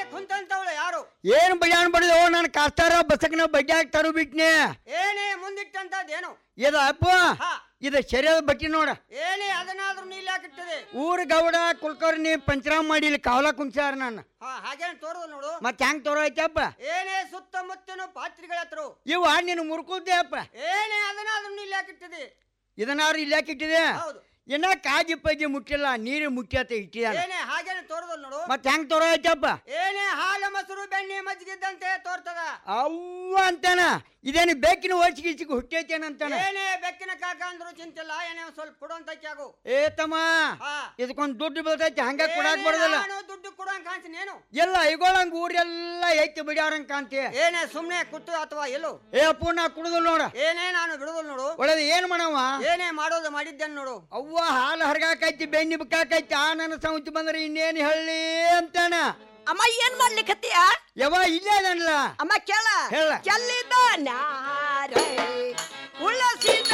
ಕುಂತಂತವಳು ಯಾರು ಏನ್ ಬಜಾನ್ ಬಡಿದೋ ನಾನು ಕಾಸ್ತಾರ ಬಸಕ್ನ ಬಡ್ಡಿ ಹಾಕ್ತಾರು ಬಿಟ್ನೆ ಏನೇ ಮುಂದಿಟ್ಟಂತದ್ದೇನು ಇದು ಅಪ್ಪ ಹಾ ಇದು ಸರಿಯಾದ ಬಟ್ಟಿ ನೋಡ ಏನೇ ಅದನ್ನಾದ್ರೂ ನೀಲ್ ಹಾಕಿರ್ತದೆ ಊರ ಗೌಡ ಕುಲ್ಕರ್ಣಿ ಪಂಚರಾಮ್ ಮಾಡಿ ಇಲ್ಲಿ ಕಾವಲ ಕುಂಚಾರ ನಾನು ಹಾ ಹಾಗೇನು ತೋರುದು ನೋಡು ಮತ್ತೆ ಹೆಂಗ್ ತೋರ ಐತಪ್ಪ ಏನೇ ಸುತ್ತಮುತ್ತಲು ಪಾತ್ರಿಗಳ ಹತ್ರ ಇವ ನೀನು ಮುರ್ಕುದ್ದೆ ಅಪ್ಪ ಏನೇ ಅದನ್ನಾದ್ರೂ ನೀಲ್ ಹಾಕಿರ್ತದೆ ಇದನ್ನಾರು ಇಲ್ಲಿ ಹಾಕಿಟ್ಟಿದೆ ಹೌದು ಇನ್ನ ಕಾಜಿ ಪಜ್ಜಿ ಮುಟ್ಟಿಲ್ಲ ನೀರು ಮುಟ್ಟಿ ಇಟ್ಟಿದಾನ ಏನೇ ಹಾಗೇನೆ ತೋರುದು ನೋಡು ಮತ್ತೆ ಹೆಂಗ್ ತೋರ ಐತಪ್ಪ ಏನೇ ಹಾಲು ಮೊಸರು ಬೆಣ್ಣೆ ಮಜ್ಜಿಗಿದ್ದಂತೆ ತೋರ್ತದ ಅವ್ವ ಅಂತಾನ ಇದೇನು ಬೇಕಿನ ಓಚಿಗೆ ಈಚಿಗೆ ಹುಟ್ಟೈತೇನಂತಾನ ಏನೇ ಬೆಕ್ಕಿನ ಕಾಕ ಅಂದ್ರು ಚಿಂತಿಲ್ಲ ಏನೇ ಒಂದ್ ಸ್ವಲ್ಪ ಕೊಡುವಂತ ಕ್ಯಾಗು ಏ ತಮ್ಮ ಹಾ ಇದಕ್ಕೊಂದ್ ದುಡ್ಡು ಬೀಳ್ತೈತಿ ಹಂಗ ಕೊಡಾಕ್ ಏನೇ ಬರೋದಿಲ್ಲ ನಾನು ದುಡ್ಡು ಕೊಡುವಂಗ ಕಾಣ್ತೀನಿ ಎಲ್ಲ ಐಗೋಳಂಗ್ ಊರೆಲ್ಲ ಐತಿ ಬಿಡ್ಯಾರಂಗ್ ಕಾಂತಿ ಏನೇ ಸುಮ್ನೆ ಕುತ್ತು ಅಥವಾ ಎಲ್ಲೋ ಏ ಅಪ್ಪು ನಾ ಕುಡುದಿಲ್ಲ ನೋಡ ಏನೇ ನಾನು ಬಿಡುದಿಲ್ಲ ನೋಡು ಒಳ್ಳೇದು ಏನ್ ಮಾಡವ ಏನೇ ಮಾಡೋದು ಮಾಡಿದ್ದೇನೆ ನೋಡು ಅವ್ವ ಹಾಲು ಹರ್ಗಾಕೈತಿ ಬೆಣ್ಣಿ ಬಿಕ್ಕಾಕೈತಿ ಆ ನನ್ನ ಸಂತಿ ಬಂದ್ರೆ ಇನ್ನೇನ್ ಹೇಳಿ ಅಂತಾನ ಅಮ್ಮ ಏನ್ ಮಾಡ್ಲಿಕತ್ತೀಯ ಯವ ಇಲ್ಲೇ ಅದನ್ಲ ಅಮ್ಮ ಕೇಳ ಹೇಳ. ಕೆಲ್ಲಿದ ನ್ಯಾ